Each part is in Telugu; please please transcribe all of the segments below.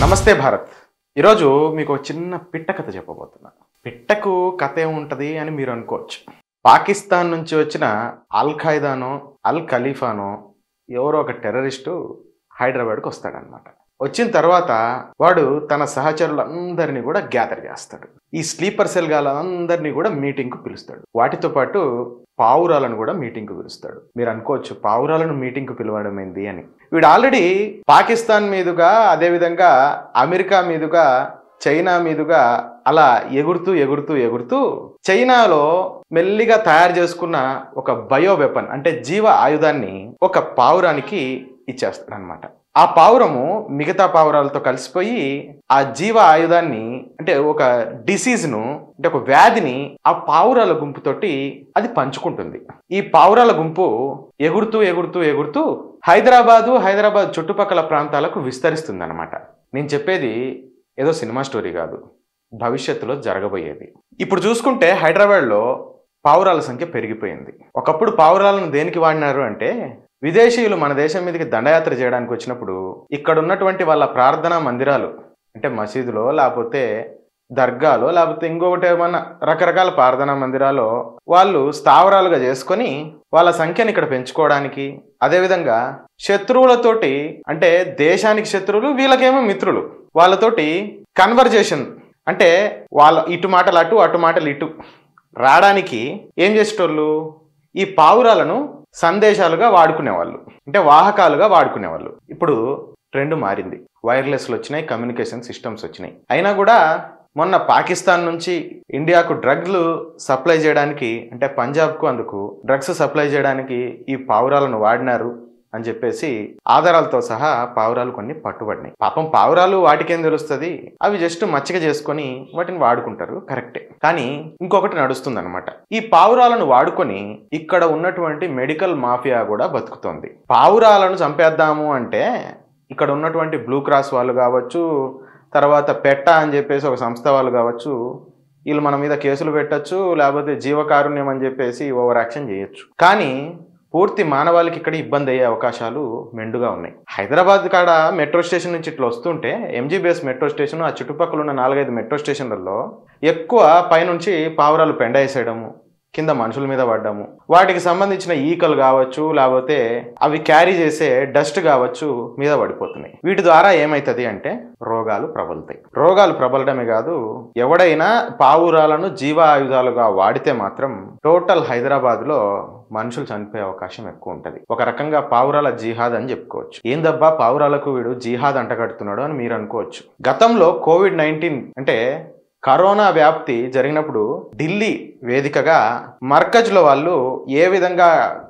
నమస్తే భారత్ ఈరోజు మీకు ఒక చిన్న పిట్ట కథ చెప్పబోతున్నా పిట్టకు కథ ఏముంటది అని మీరు అనుకోవచ్చు పాకిస్తాన్ నుంచి వచ్చిన అల్ ఖైదానో అల్ ఖలీఫానో ఎవరో ఒక టెర్రరిస్టు హైదరాబాద్కి వస్తాడనమాట వచ్చిన తర్వాత వాడు తన సహచరులందరినీ కూడా గ్యాదర్ చేస్తాడు ఈ స్లీపర్ సెల్ గాలందరినీ కూడా మీటింగ్కు పిలుస్తాడు వాటితో పాటు పావురాలను కూడా మీటింగ్కు పిలుస్తాడు మీరు అనుకోవచ్చు పావురాలను మీటింగ్కు పిలవడం ఏంది అని వీడు ఆల్రెడీ పాకిస్తాన్ మీదుగా అదేవిధంగా అమెరికా మీదుగా చైనా మీదుగా అలా ఎగురుతూ ఎగురుతూ ఎగురుతూ చైనాలో మెల్లిగా తయారు చేసుకున్న ఒక బయో వెపన్ అంటే జీవ ఆయుధాన్ని ఒక పావురానికి ఇచ్చేస్తాడు అనమాట ఆ పావురము మిగతా పావురాలతో కలిసిపోయి ఆ జీవ ఆయుధాన్ని అంటే ఒక డిసీజ్ను అంటే ఒక వ్యాధిని ఆ పావురాల గుంపుతోటి అది పంచుకుంటుంది ఈ పావురాల గుంపు ఎగురుతూ ఎగురుతూ ఎగురుతూ హైదరాబాదు హైదరాబాద్ చుట్టుపక్కల ప్రాంతాలకు విస్తరిస్తుంది అనమాట నేను చెప్పేది ఏదో సినిమా స్టోరీ కాదు భవిష్యత్తులో జరగబోయేది ఇప్పుడు చూసుకుంటే హైదరాబాద్లో పావురాల సంఖ్య పెరిగిపోయింది ఒకప్పుడు పావురాలను దేనికి వాడినారు అంటే విదేశీయులు మన దేశం మీదకి దండయాత్ర చేయడానికి వచ్చినప్పుడు ఇక్కడ ఉన్నటువంటి వాళ్ళ ప్రార్థనా మందిరాలు అంటే మసీదులో లేకపోతే దర్గాలో లేకపోతే ఇంకొకటి ఏమన్నా రకరకాల ప్రార్థనా మందిరాలో వాళ్ళు స్థావరాలుగా చేసుకొని వాళ్ళ సంఖ్యను ఇక్కడ పెంచుకోవడానికి అదేవిధంగా శత్రువులతోటి అంటే దేశానికి శత్రువులు వీళ్ళకేమో మిత్రులు వాళ్ళతోటి కన్వర్జేషన్ అంటే వాళ్ళ ఇటు మాటలు అటు అటు మాటలు ఇటు రావడానికి ఏం చేసేటోళ్ళు ఈ పావురాలను సందేశాలుగా వాడుకునేవాళ్ళు అంటే వాహకాలుగా వాడుకునేవాళ్ళు ఇప్పుడు ట్రెండ్ మారింది వైర్లెస్లు వచ్చినాయి కమ్యూనికేషన్ సిస్టమ్స్ వచ్చినాయి అయినా కూడా మొన్న పాకిస్తాన్ నుంచి ఇండియాకు డ్రగ్లు సప్లై చేయడానికి అంటే పంజాబ్కు అందుకు డ్రగ్స్ సప్లై చేయడానికి ఈ పావురాలను వాడినారు అని చెప్పేసి ఆధారాలతో సహా పావురాలు కొన్ని పట్టుబడినాయి పాపం పావురాలు వాటికేం తెలుస్తుంది అవి జస్ట్ మచ్చిక చేసుకొని వాటిని వాడుకుంటారు కరెక్టే కానీ ఇంకొకటి నడుస్తుంది అనమాట ఈ పావురాలను వాడుకొని ఇక్కడ ఉన్నటువంటి మెడికల్ మాఫియా కూడా బతుకుతోంది పావురాలను చంపేద్దాము అంటే ఇక్కడ ఉన్నటువంటి బ్లూ క్రాస్ వాళ్ళు కావచ్చు తర్వాత పెట్ట అని చెప్పేసి ఒక సంస్థ వాళ్ళు కావచ్చు వీళ్ళు మన మీద కేసులు పెట్టచ్చు లేకపోతే జీవకారుణ్యం అని చెప్పేసి ఓవర్ యాక్షన్ చేయొచ్చు కానీ పూర్తి మానవాళికి ఇక్కడ ఇబ్బంది అయ్యే అవకాశాలు మెండుగా ఉన్నాయి హైదరాబాద్ కాడ మెట్రో స్టేషన్ నుంచి ఇట్లా వస్తుంటే ఎంజీబీఎస్ మెట్రో స్టేషన్ ఆ చుట్టుపక్కల ఉన్న నాలుగైదు మెట్రో స్టేషన్లలో ఎక్కువ పైనుంచి పావురాలు పెండ వేసేయడము కింద మనుషుల మీద పడ్డాము వాటికి సంబంధించిన ఈకలు కావచ్చు లేకపోతే అవి క్యారీ చేసే డస్ట్ కావచ్చు మీద పడిపోతున్నాయి వీటి ద్వారా ఏమవుతుంది అంటే రోగాలు ప్రబలుతాయి రోగాలు ప్రబలడమే కాదు ఎవడైనా పావురాలను జీవ ఆయుధాలుగా వాడితే మాత్రం టోటల్ హైదరాబాద్లో మనుషులు చనిపోయే అవకాశం ఎక్కువ ఉంటుంది ఒక రకంగా పావురాల జిహాద్ అని చెప్పుకోవచ్చు ఏందబ్బా పావురాలకు వీడు జిహాద్ అంటగడుతున్నాడు అని మీరు అనుకోవచ్చు గతంలో కోవిడ్ నైన్టీన్ అంటే కరోనా వ్యాప్తి జరిగినప్పుడు ఢిల్లీ వేదికగా మర్కజ్లో వాళ్ళు ఏ విధంగా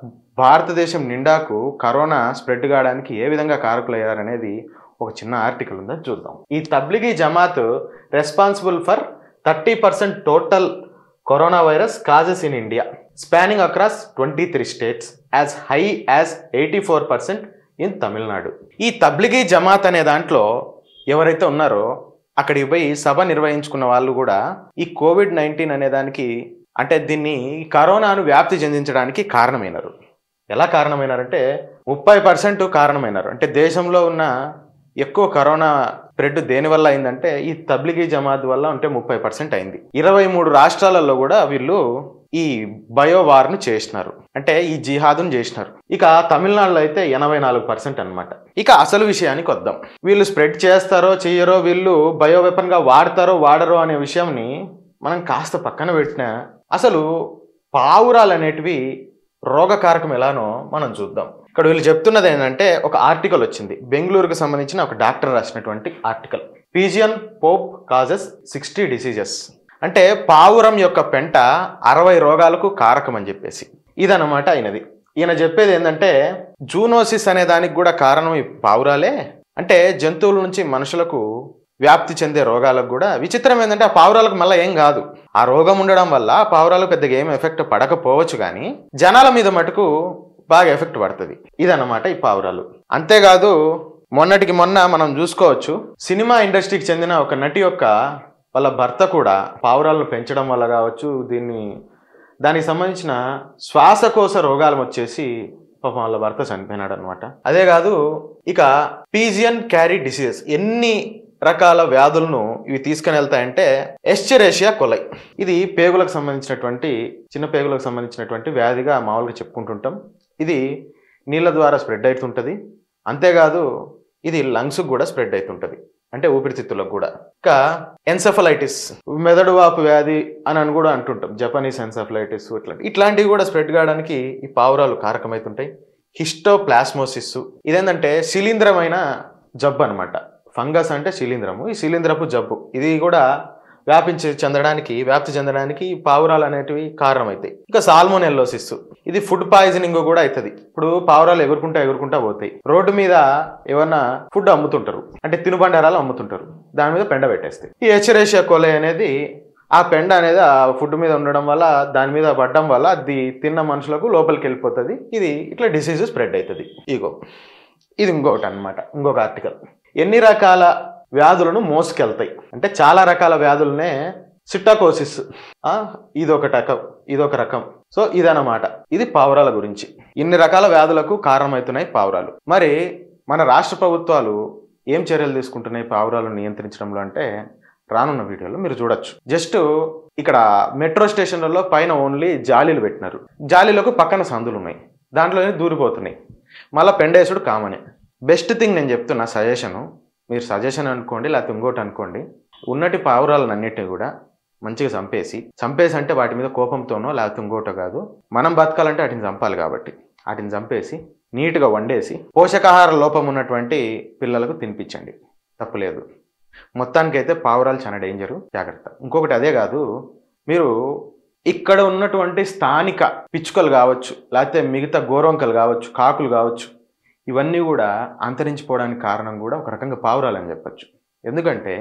భారతదేశం నిండాకు కరోనా స్ప్రెడ్ కావడానికి ఏ విధంగా కారకులయ్యారనేది ఒక చిన్న ఆర్టికల్ ఉందని చూద్దాం ఈ Tablighi Jamaat responsible for thirty percent total coronavirus cases in India spanning across twenty three states as high as eighty four percent in Tamil Nadu ఈ తబ్లిగీ జమాత్ అనే దాంట్లో ఎవరైతే ఉన్నారో అక్కడికి పోయి సభ నిర్వహించుకున్న వాళ్ళు కూడా ఈ కోవిడ్ నైన్టీన్ అనే దానికి అంటే దీన్ని కరోనాను వ్యాప్తి చెందించడానికి కారణమైనారు ఎలా కారణమైనారంటే ముప్పై పర్సెంట్ కారణమైనారు అంటే దేశంలో ఉన్న ఎక్కువ కరోనా స్ప్రెడ్ దేనివల్ల అయిందంటే ఈ తబ్లిగీ జమాత్ వల్ల అంటే ముప్పై పర్సెంట్ అయింది ఇరవై మూడు రాష్ట్రాలలో కూడా వీళ్ళు ఈ బయోవార్ను చేసినారు అంటే ఈ జిహాదును చేసినారు ఇక తమిళనాడులో అయితే ఎనభై నాలుగు పర్సెంట్ అనమాట ఇక అసలు విషయానికి వద్దాం వీళ్ళు స్ప్రెడ్ చేస్తారో చెయ్యరో వీళ్ళు బయో వెపన్గా వాడతారో వాడరో అనే విషయంని మనం కాస్త పక్కన పెట్టిన అసలు పావురాలు అనేటివి రోగకారకం ఎలానో మనం చూద్దాం ఇక్కడ వీళ్ళు చెప్తున్నది ఏంటంటే ఒక ఆర్టికల్ వచ్చింది బెంగళూరుకు సంబంధించిన ఒక డాక్టర్ రాసినటువంటి article pigeon poop causes sixty diseases అంటే పావురం యొక్క పెంట అరవై రోగాలకు కారకం అని చెప్పేసి ఇదన్నమాట అయినది ఈయన చెప్పేది ఏంటంటే జూనోసిస్ అనే దానికి కూడా కారణం ఈ పావురాలే అంటే జంతువుల నుంచి మనుషులకు వ్యాప్తి చెందే రోగాలకు కూడా విచిత్రం ఏంటంటే ఆ పావురాలకు మళ్ళీ ఏం కాదు ఆ రోగం ఉండడం వల్ల ఆ పావురాలకు పెద్దగా ఏం ఎఫెక్ట్ పడకపోవచ్చు కానీ జనాల మీద మటుకు బాగా ఎఫెక్ట్ పడుతుంది ఇదన్నమాట ఈ పావురాలు అంతేకాదు మొన్నటికి మొన్న మనం చూసుకోవచ్చు సినిమా ఇండస్ట్రీకి చెందిన ఒక నటి యొక్క వాళ్ళ భర్త కూడా పావురాలను పెంచడం వల్ల కావచ్చు దీన్ని దానికి సంబంధించిన శ్వాసకోశ రోగాలు వచ్చేసి పాపం వాళ్ళ భర్త చనిపోయినాడు అనమాట అదే కాదు ఇక పీజియన్ క్యారీ డిసీజెస్ ఎన్ని రకాల వ్యాధులను ఇవి తీసుకుని వెళ్తాయంటే ఎస్చెరేషియా కొలై ఇది పేగులకు సంబంధించినటువంటి చిన్న పేగులకు సంబంధించినటువంటి వ్యాధిగా మామూలుగా చెప్పుకుంటుంటాం ఇది నీళ్ళ ద్వారా స్ప్రెడ్ అవుతుంటుంది అంతేకాదు ఇది లంగ్స్కి కూడా స్ప్రెడ్ అవుతుంటుంది అంటే ఊపిరితిత్తులకు కూడా ఇంకా ఎన్సెఫలైటిస్ మెదడు వాపు వ్యాధి అని అని కూడా అంటుంటాం జపనీస్ ఎన్సెఫలైటిస్ ఇట్లా ఇట్లాంటివి కూడా స్ప్రెడ్ కావడానికి ఈ పావురాలు కారకమవుతుంటాయి హిస్టోప్లాస్మోసిస్ ఇదేంటంటే శిలీంధ్రమైన జబ్బు అనమాట ఫంగస్ అంటే శిలీంధ్రము ఈ శిలీంధ్రపు జబ్బు ఇది కూడా వ్యాపించి చెందడానికి వ్యాప్తి చెందడానికి ఈ పావురాలు అనేటివి కారణమవుతాయి ఇంకా సాల్మోనెల్లోసిస్ ఇది ఫుడ్ పాయిజనింగ్ కూడా అవుతుంది ఇప్పుడు పావురాలు ఎగురుకుంటా ఎగురుకుంటా పోతాయి రోడ్డు మీద ఏమన్నా ఫుడ్ అమ్ముతుంటారు అంటే తినుబండారాలు అమ్ముతుంటారు దాని మీద పెండ పెట్టేస్తాయి ఈ హెచరేషియా కోలే అనేది ఆ పెండ అనేది ఆ ఫుడ్ మీద ఉండడం వల్ల దాని మీద పడడం వల్ల అది తిన్న మనుషులకు లోపలికి వెళ్ళిపోతుంది ఇది ఇట్లా డిసీజ్ స్ప్రెడ్ అవుతుంది ఇగో ఇది ఇంకొకటి అన్నమాట ఇంకొక ఆర్టికల్ ఎన్ని రకాల వ్యాధులను మోసుకెళ్తాయి అంటే చాలా రకాల వ్యాధులనే సిట్టాకోసిస్ ఇదొక రకం ఇదొక రకం సో ఇదన్నమాట ఇది పావురాల గురించి ఇన్ని రకాల వ్యాధులకు కారణమవుతున్నాయి పావురాలు మరి మన రాష్ట్ర ప్రభుత్వాలు ఏం చర్యలు తీసుకుంటున్నాయి పావురాలను నియంత్రించడంలో అంటే రానున్న వీడియోలో మీరు చూడొచ్చు జస్ట్ ఇక్కడ మెట్రో స్టేషన్లలో పైన ఓన్లీ జాలీలు పెట్టినారు జాలీలకు పక్కన సందులు ఉన్నాయి దాంట్లోనే దూరిపోతున్నాయి మళ్ళీ పెండేసుడు కామనే బెస్ట్ థింగ్ నేను చెప్తున్నా సజెషను మీరు సజెషన్ అనుకోండి లేకపోతే ఇంకోటి అనుకోండి ఉన్నటి పావురాలను అన్నిటిని కూడా మంచిగా చంపేసి చంపేసి అంటే వాటి మీద కోపంతోనో లేకపోతే ఇంకోటో కాదు మనం బతకాలంటే వాటిని చంపాలి కాబట్టి వాటిని చంపేసి నీట్గా వండేసి పోషకాహార లోపం ఉన్నటువంటి పిల్లలకు తినిపించండి తప్పులేదు మొత్తానికైతే పావురాలు చాలా డేంజరు జాగ్రత్త ఇంకొకటి అదే కాదు మీరు ఇక్కడ ఉన్నటువంటి స్థానిక పిచ్చుకలు కావచ్చు లేకపోతే మిగతా గోరొంకలు కావచ్చు కాకులు కావచ్చు ఇవన్నీ కూడా అంతరించిపోవడానికి కారణం కూడా ఒక రకంగా పావురాలు అని చెప్పచ్చు ఎందుకంటే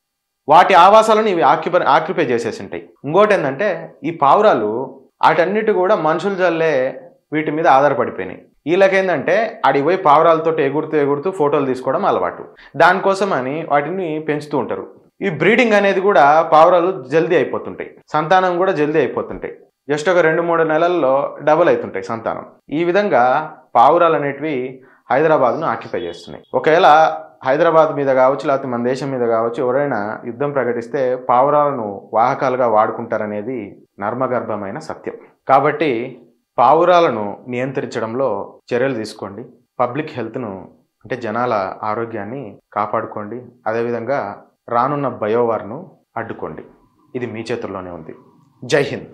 వాటి ఆవాసాలను ఇవి ఆక్యుపై ఆక్యుపై చేసేసి ఉంటాయి ఇంకోటి ఏంటంటే ఈ పావురాలు వాటన్నిటి కూడా మనుషులు జల్లే వీటి మీద ఆధారపడిపోయినాయి వీళ్ళకేందంటే ఆడికి పోయి పావురాలతో ఎగురుతూ ఎగురుతూ ఫోటోలు తీసుకోవడం అలవాటు దానికోసం అని వాటిని పెంచుతూ ఉంటారు ఈ బ్రీడింగ్ అనేది కూడా పావురాలు జల్దీ అయిపోతుంటాయి సంతానం కూడా జల్దీ అయిపోతుంటాయి జస్ట్ ఒక రెండు మూడు నెలల్లో డబుల్ అవుతుంటాయి సంతానం ఈ విధంగా పావురాలు అనేటివి హైదరాబాద్ను ఆక్యుపై చేస్తున్నాయి ఒకవేళ హైదరాబాద్ మీద కావచ్చు లేకపోతే మన దేశం మీద కావచ్చు ఎవరైనా యుద్ధం ప్రకటిస్తే పావురాలను వాహకాలుగా వాడుకుంటారనేది నర్మగర్భమైన సత్యం కాబట్టి పావురాలను నియంత్రించడంలో చర్యలు తీసుకోండి పబ్లిక్ హెల్త్ను అంటే జనాల ఆరోగ్యాన్ని కాపాడుకోండి అదేవిధంగా రానున్న బయోవార్ను అడ్డుకోండి ఇది మీ చేతుల్లోనే ఉంది జై హింద్